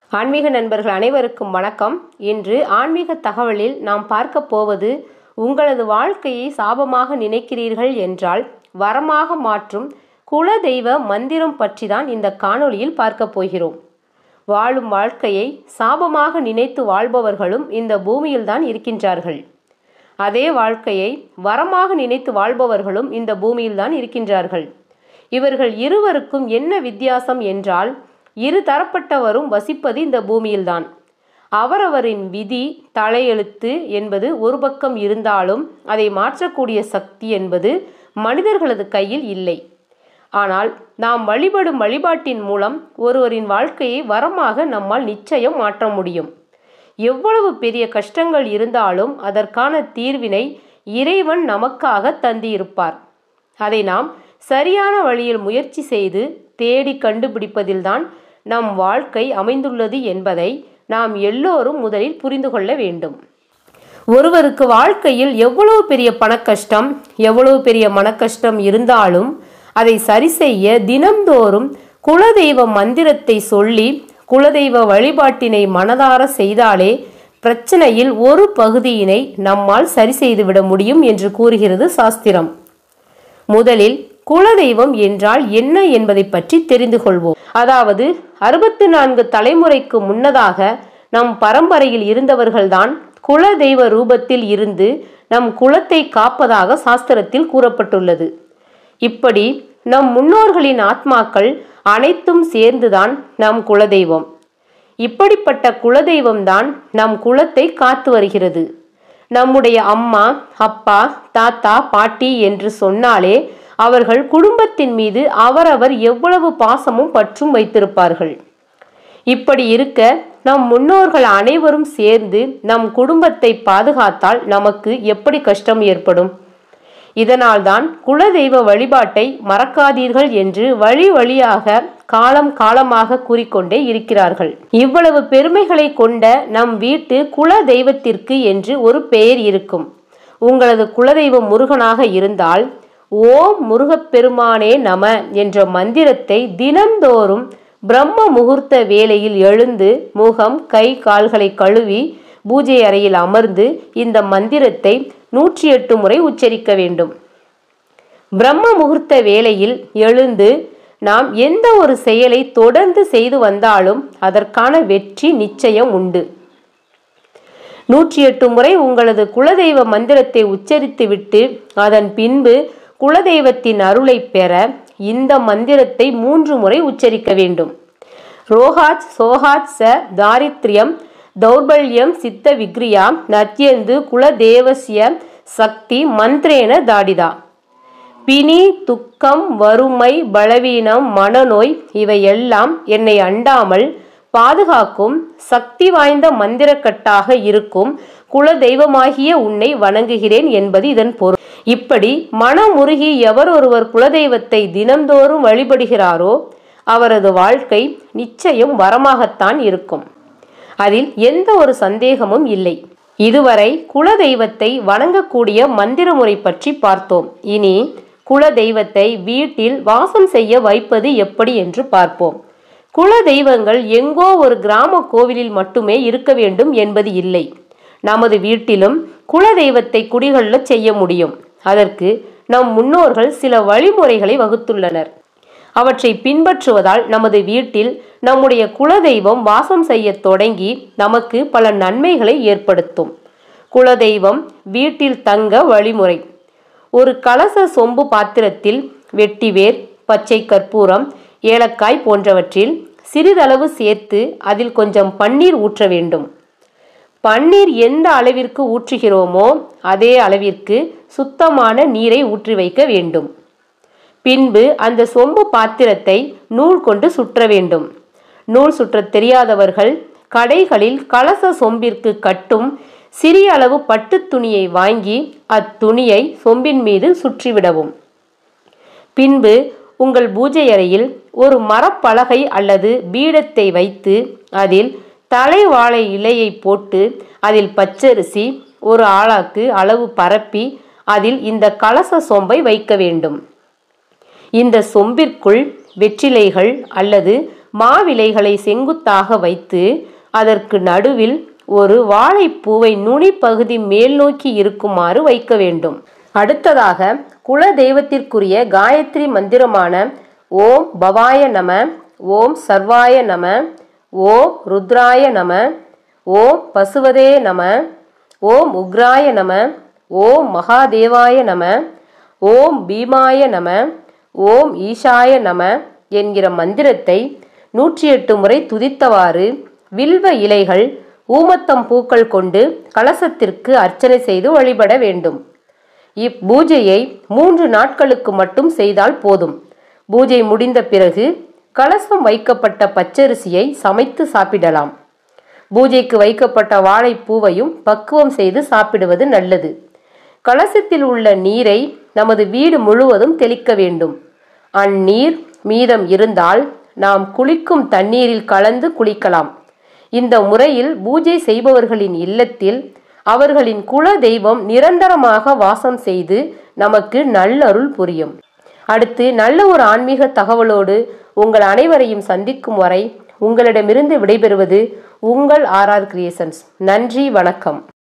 ஆன்மீக நண்பர்கள் அனைவருக்கும் வணக்கம் இன்று ஆன்மீக தகவலில் நாம் பார்க்க போவது உங்களது வாழ்க்கையை சாபமாக நினைக்கிறீர்கள் என்றால் வரமாக மாற்றும் குலதெய்வ மந்திரம் பற்றி தான் இந்த காணொளியில் பார்க்க போகிறோம் வாழும் வாழ்க்கையை சாபமாக நினைத்து வாழ்பவர்களும் இந்த பூமியில் தான் இருக்கின்றார்கள் அதே வாழ்க்கையை வரமாக நினைத்து வாழ்பவர்களும் இந்த பூமியில் தான் இருக்கின்றார்கள் இவர்கள் இருவருக்கும் என்ன வித்தியாசம் என்றால் இரு தரப்பட்டவரும் வசிப்பது இந்த பூமியில்தான் அவரவரின் விதி தலையெழுத்து என்பது ஒரு பக்கம் இருந்தாலும் அதை மாற்றக்கூடிய சக்தி என்பது மனிதர்களது கையில் இல்லை ஆனால் நாம் வழிபடும் வழிபாட்டின் மூலம் ஒருவரின் வாழ்க்கையை வரமாக நம்மால் நிச்சயம் மாற்ற முடியும் எவ்வளவு பெரிய கஷ்டங்கள் இருந்தாலும் அதற்கான தீர்வினை இறைவன் நமக்காக தந்திருப்பார் அதை நாம் சரியான வழியில் முயற்சி செய்து தேடி கண்டுபிடிப்பதில்தான் நம் வாழ்க்கை அமைந்துள்ளது என்பதை நாம் எல்லோரும் முதலில் புரிந்து கொள்ள வேண்டும் ஒருவருக்கு வாழ்க்கையில் எவ்வளவு பெரிய பணக்கஷ்டம் எவ்வளவு பெரிய மனக்கஷ்டம் இருந்தாலும் அதை சரி செய்ய தினம்தோறும் குலதெய்வ மந்திரத்தை சொல்லி குலதெய்வ வழிபாட்டினை மனதார செய்தாலே பிரச்சனையில் ஒரு பகுதியினை நம்மால் சரி செய்துவிட முடியும் என்று கூறுகிறது சாஸ்திரம் முதலில் குலதெய்வம் என்றால் என்ன என்பதை பற்றி தெரிந்து கொள்வோம் அதாவது அறுபத்து நான்கு தலைமுறைக்கு முன்னதாக நம் பரம்பரையில் இருந்தவர்கள்தான் குலதெய்வ ரூபத்தில் இருந்து நம் குலத்தை காப்பதாக சாஸ்திரத்தில் கூறப்பட்டுள்ளது இப்படி நம் முன்னோர்களின் ஆத்மாக்கள் அனைத்தும் சேர்ந்துதான் நம் குலதெய்வம் இப்படிப்பட்ட குலதெய்வம்தான் நம் குலத்தை காத்து வருகிறது நம்முடைய அம்மா அப்பா தாத்தா பாட்டி என்று சொன்னாலே அவர்கள் குடும்பத்தின் மீது அவரவர் எவ்வளவு பாசமும் பற்றும் வைத்திருப்பார்கள் இப்படி இருக்க நம் முன்னோர்கள் அனைவரும் சேர்ந்து நம் குடும்பத்தை பாதுகாத்தால் நமக்கு எப்படி கஷ்டம் ஏற்படும் இதனால்தான் குலதெய்வ வழிபாட்டை மறக்காதீர்கள் என்று வழி வழியாக காலம் காலமாக கூறிக்கொண்டே இருக்கிறார்கள் இவ்வளவு பெருமைகளை கொண்ட நம் வீட்டு குல தெய்வத்திற்கு என்று ஒரு பெயர் இருக்கும் உங்களது குலதெய்வம் முருகனாக இருந்தால் ஓம் முருகப்பெருமானே நம என்ற மந்திரத்தை தினந்தோறும் பிரம்ம முகூர்த்த வேளையில் எழுந்து முகம் கை கால்களை கழுவி பூஜை அறையில் அமர்ந்து இந்த மந்திரத்தை நூற்றி எட்டு முறை உச்சரிக்க வேண்டும் பிரம்ம முகூர்த்த வேளையில் எழுந்து நாம் எந்த ஒரு செயலை தொடர்ந்து செய்து வந்தாலும் அதற்கான வெற்றி நிச்சயம் உண்டு நூற்றி எட்டு முறை உங்களது குலதெய்வ மந்திரத்தை உச்சரித்துவிட்டு அதன் பின்பு குலதெய்வத்தின் அருளை பெற இந்த மந்திரத்தை மூன்று முறை உச்சரிக்க வேண்டும் ரோஹாஜ் சோஹாஜ் ச தாரித்ரியம் தௌர்பல்யம் சித்த விக்ரியா நத்யந்து குலதேவசிய சக்தி மந்திரேன தாடிதா பிணி துக்கம் வறுமை பலவீனம் மனநோய் இவையெல்லாம் என்னை அண்டாமல் பாதுகாக்கும் சக்தி வாய்ந்த மந்திரக்கட்டாக இருக்கும் குல தெய்வமாகிய உன்னை வணங்குகிறேன் என்பது இதன் பொருள் இப்படி மனமுருகி எவர் ஒருவர் குலதெய்வத்தை தினந்தோறும் வழிபடுகிறாரோ அவரது வாழ்க்கை நிச்சயம் வரமாகத்தான் இருக்கும் அதில் எந்த ஒரு சந்தேகமும் இல்லை இதுவரை குலதெய்வத்தை வணங்கக்கூடிய மந்திர முறை பற்றி பார்த்தோம் இனி குல தெய்வத்தை வீட்டில் வாசம் செய்ய வைப்பது எப்படி என்று பார்ப்போம் குல தெய்வங்கள் எங்கோ ஒரு கிராம கோவிலில் மட்டுமே இருக்க வேண்டும் என்பது இல்லை நமது வீட்டிலும் குல தெய்வத்தை குடிகொள்ள செய்ய முடியும் அதற்கு நம் முன்னோர்கள் சில வழிமுறைகளை வகுத்துள்ளனர் அவற்றை பின்பற்றுவதால் நமது வீட்டில் நம்முடைய குலதெய்வம் வாசம் செய்ய தொடங்கி நமக்கு பல நன்மைகளை ஏற்படுத்தும் குலதெய்வம் வீட்டில் தங்க வழிமுறை ஒரு கலச சொம்பு பாத்திரத்தில் வெட்டிவேர் பச்சை கற்பூரம் ஏலக்காய் போன்றவற்றில் சிறிதளவு சேர்த்து அதில் கொஞ்சம் பன்னீர் ஊற்ற வேண்டும் பன்னீர் எந்த அளவிற்கு ஊற்றுகிறோமோ அதே அளவிற்கு சுத்தமான நீரை ஊற்றி வைக்க வேண்டும் பின்பு அந்த சொம்பு பாத்திரத்தை நூல் கொண்டு சுற்ற வேண்டும் நூல் சுற்ற தெரியாதவர்கள் கடைகளில் கலச சொம்பிற்கு கட்டும் சிறிய அளவு பட்டு துணியை வாங்கி அத்துணியை சொம்பின் மீது சுற்றிவிடவும் பின்பு உங்கள் பூஜை அறையில் ஒரு மரப்பலகை அல்லது பீடத்தை வைத்து அதில் தலை வாழை இலையை போட்டு அதில் பச்சரிசி ஒரு ஆளாக்கு அளவு பரப்பி அதில் இந்த கலச சொம்பை வைக்க வேண்டும் இந்த சொம்பிற்குள் வெற்றிலைகள் அல்லது மாவிலைகளை செங்குத்தாக வைத்து அதற்கு நடுவில் ஒரு வாழைப்பூவை நுனி பகுதி மேல் நோக்கி இருக்குமாறு வைக்க வேண்டும் அடுத்ததாக குல தெய்வத்திற்குரிய காயத்ரி மந்திரமான ஓம் பவாய நம ஓம் சர்வாய நம ஓம் ருத்ராய நம ஓம் பசுவதே நம ஓம் உக்ராய நம ஓம் மகாதேவாய நம ஓம் பீமாய நம ஓம் ஈஷாய நம என்கிற மந்திரத்தை நூற்றி எட்டு முறை துதித்தவாறு வில்வ இலைகள் ஊமத்தம் பூக்கள் கொண்டு கலசத்திற்கு அர்ச்சனை செய்து வழிபட வேண்டும் இப்பூஜையை மூன்று நாட்களுக்கு மட்டும் செய்தால் போதும் பூஜை முடிந்த பிறகு கலசம் வைக்கப்பட்ட பச்சரிசியை சமைத்து சாப்பிடலாம் பூஜைக்கு வைக்கப்பட்ட வாழைப்பூவையும் பக்குவம் செய்து சாப்பிடுவது நல்லது கலசத்தில் உள்ள நீரை நமது வீடு முழுவதும் தெளிக்க வேண்டும் அந்நீர் மீதம் இருந்தால் நாம் குளிக்கும் தண்ணீரில் கலந்து குளிக்கலாம் இந்த முறையில் பூஜை செய்பவர்களின் இல்லத்தில் அவர்களின் குல தெய்வம் நிரந்தரமாக வாசம் செய்து நமக்கு நல்லருள் புரியும் அடுத்து நல்ல ஒரு ஆன்மீக தகவலோடு உங்கள் அனைவரையும் சந்திக்கும் வரை உங்களிடமிருந்து விடைபெறுவது உங்கள் ஆர்ஆர் கிரியேஷன்ஸ் நன்றி வணக்கம்